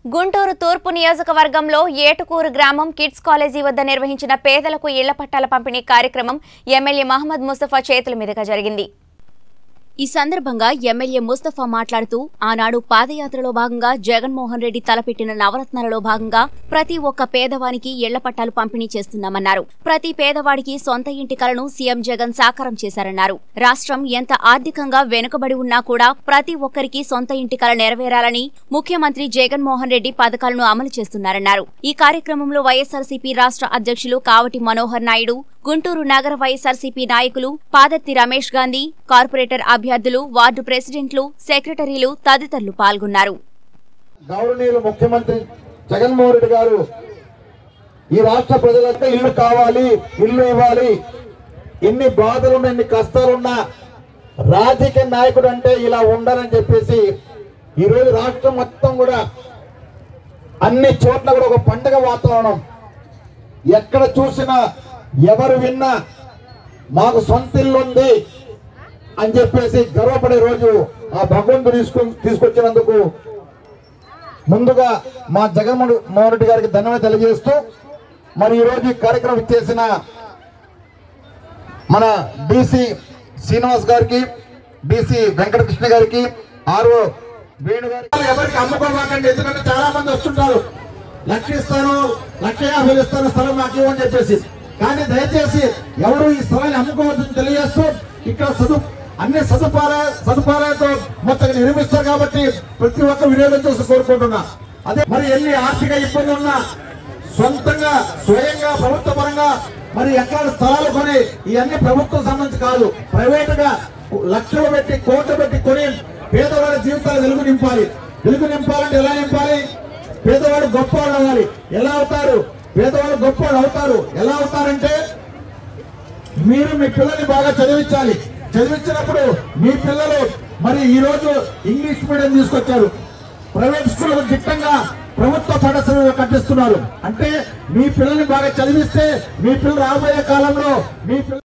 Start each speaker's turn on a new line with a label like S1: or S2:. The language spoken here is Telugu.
S1: గుంటూరు తూర్పు నియోజకవర్గంలో ఏటుకూరు గ్రామం కిడ్స్ కాలేజీ వద్ద నిర్వహించిన పేదలకు ఇళ్ల పట్టాల పంపిణీ కార్యక్రమం ఎమ్మెల్యే మహమ్మద్ ముస్తఫా చేతుల మీదుగా జరిగింది ఈ సందర్భంగా ఎమ్మెల్యే ముస్తఫా మాట్లాడుతూ ఆనాడు పాదయాత్రలో భాగంగా జగన్మోహన్ రెడ్డి తలపెట్టిన నవరత్నాలలో భాగంగా ప్రతి ఒక్క పేదవానికి ఇళ్ల పట్టాలు పంపిణీ చేస్తున్నామన్నారు ప్రతి పేదవాడికి సొంత ఇంటి కలను సీఎం జగన్ సాకారం చేశారన్నారు రాష్ట్రం ఎంత ఆర్థికంగా వెనుకబడి ఉన్నా కూడా ప్రతి ఒక్కరికి సొంత ఇంటి కల నెరవేరాలని ముఖ్యమంత్రి జగన్మోహన్ రెడ్డి పథకాలను అమలు చేస్తున్నారన్నారు ఈ కార్యక్రమంలో వైఎస్ఆర్సీపీ రాష్ట్ర అధ్యక్షులు కావటి మనోహర్ నాయుడు గుంటూరు నగర వైఎస్ఆర్సీపీ నాయకులు పాదర్తి రమేష్ గాంధీ కార్పొరేటర్ అభ్యర్థులు వార్డు ప్రెసిడెంట్లు సెక్రటరీలు తదితరులు పాల్గొన్నారు
S2: గౌరవనీయులు ముఖ్యమంత్రి జగన్మోహన్ రెడ్డి గారు ఈ రాష్ట్ర ప్రజలంతా ఇల్లు కావాలి ఇల్లు ఇవ్వాలి ఎన్ని బాధలున్నా ఎన్ని కష్టాలున్నా రాజకీయ నాయకుడు అంటే ఇలా ఉండాలని చెప్పేసి ఈరోజు రాష్ట్రం మొత్తం కూడా అన్ని చోట్ల కూడా ఒక పండగ వాతావరణం ఎక్కడ చూసినా ఎవరు విన్నా మాకు సొంత ఇల్లు ఉంది అని చెప్పేసి గర్వపడే రోజు ఆ భగవంతుడు తీసుకు తీసుకొచ్చినందుకు ముందుగా మా జగన్మోహన్ మోహన్ రెడ్డి గారికి ధన్యవాదాలు తెలియజేస్తూ మరి ఈరోజు ఈ కార్యక్రమం ఇచ్చేసిన మన డిసి శ్రీనివాస్ గారికి డిసి వెంకటకృష్ణ గారికి ఆర్ఓ వేణు గారికి ఎవరికి అమ్ముకోమాకండి ఎందుకంటే చాలా మంది వస్తుంటారు లక్ష ఇస్తాను లక్ష యాభై ఇస్తాను స్థలం నాకు ఇవ్వని చెప్పేసి కానీ దయచేసి ఎవరు ఈ స్థలాన్ని అమ్ముకోవద్దని తెలియజేస్తూ ఇక్కడ సదు అన్ని సదుపాయాల సదుపాయాలతో మొత్తం నిర్మిస్తారు కాబట్టి ప్రతి ఒక్క వినియోగించాల్సి కోరుకుంటున్నా అదే మరి ఎన్ని ఆర్థిక ఇబ్బందులు ఉన్నా సొంతంగా స్వయంగా ప్రభుత్వ పరంగా మరి ఎక్కడ స్థలాలు కొని ఇవన్నీ ప్రభుత్వం సంబంధించి కాదు ప్రైవేట్ గా లక్షలు పెట్టి కోట్లు పెట్టి కొని పేదవాడి జీవితాలు వెలుగు నింపాలి వెలుగు నింపాలంటే ఎలా నింపాలి పేదవాడు గొప్పవాడు అవ్వాలి ఎలా అవుతారు పేదవాడు గొప్పవాడు అవుతారు ఎలా అవుతారంటే మీరు మీ పిల్లల్ని బాగా చదివించాలి చదివించినప్పుడు మీ పిల్లలు మరి ఈ రోజు ఇంగ్లీష్ మీడియం తీసుకొచ్చారు ప్రైవేట్ స్కూల్ దిట్టంగా ప్రభుత్వ పాఠశాలలో కట్టిస్తున్నారు అంటే మీ పిల్లల్ని బాగా చదివిస్తే మీ పిల్లలు రాబోయే కాలంలో మీ పిల్ల